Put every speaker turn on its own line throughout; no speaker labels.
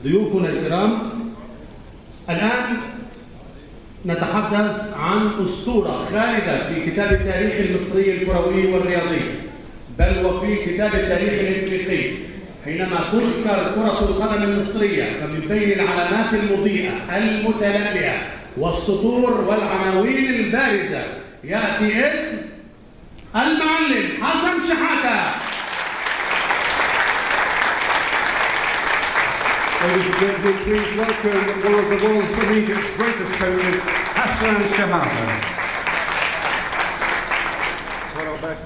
ضيوفنا الكرام الآن نتحدث عن أسطورة خالدة في كتاب التاريخ المصري الكروي والرياضي بل وفي كتاب التاريخ الإفريقي حينما تذكر كرة القدم المصرية فمن بين العلامات المضيئة المتلألئة والسطور والعناوين البارزة يأتي اسم المعلم حسن شحاتة
Ladies and gentlemen, please welcome one of the world's Egypt's greatest coaches, Hassan Shahata. Well, back.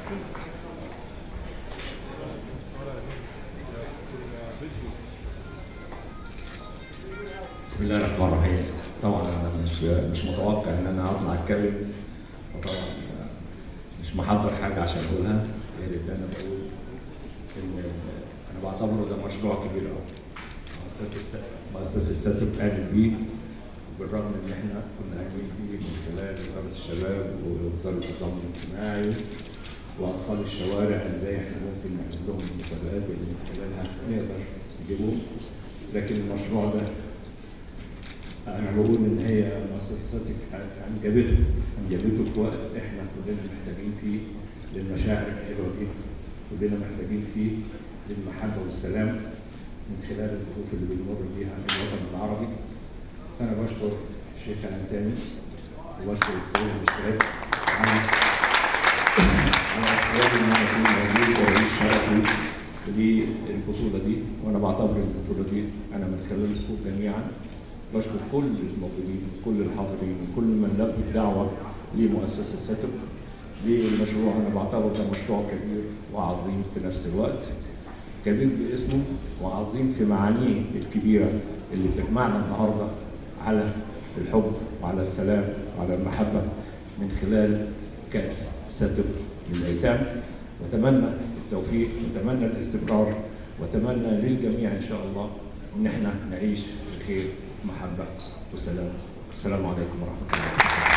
بسم الله الرحمن الرحيم طبعا انا مش مش متوقع ان انا اطلع اتكلم وطبعا مش محضر حاجه عشان اقولها غير ان انا بقول ان انا بعتبره ده مشروع كبير قوي مؤسسه مؤسسه ساتب قامت بيه بالرغم ان احنا كنا قايمين بيه من خلال وزاره الشباب ووزاره التضامن الاجتماعي واطفال الشوارع ازاي احنا ممكن نعمل لهم المسابقات اللي من خلالها نقدر نجيبهم لكن المشروع ده انا بقول ان هي مؤسساتك انجبته انجبته في وقت احنا كلنا محتاجين فيه للمشاعر الحلوه دي كلنا محتاجين فيه للمحبه والسلام من خلال الظروف اللي بنمر بيها الوطن العربي فانا بشكر الشيخ الانتاني وبشكر السيد المشترك على على اختياري ان انا اكون موجود ورئيس شرفي للبطوله دي وانا بعتبر البطوله دي انا من خلالكم جميعا بشكر كل الموجودين كل الحاضرين كل من لبى الدعوه لمؤسسه ساتب للمشروع انا بعتبر ده مشروع كبير وعظيم في نفس الوقت كبير باسمه وعظيم في معانيه الكبيره اللي بتجمعنا النهارده على الحب وعلى السلام وعلى المحبه من خلال كاس ساتب للايتام واتمنى التوفيق واتمنى الاستمرار واتمنى للجميع ان شاء الله ان احنا نعيش في خير محبة وسلام السلام عليكم ورحمة الله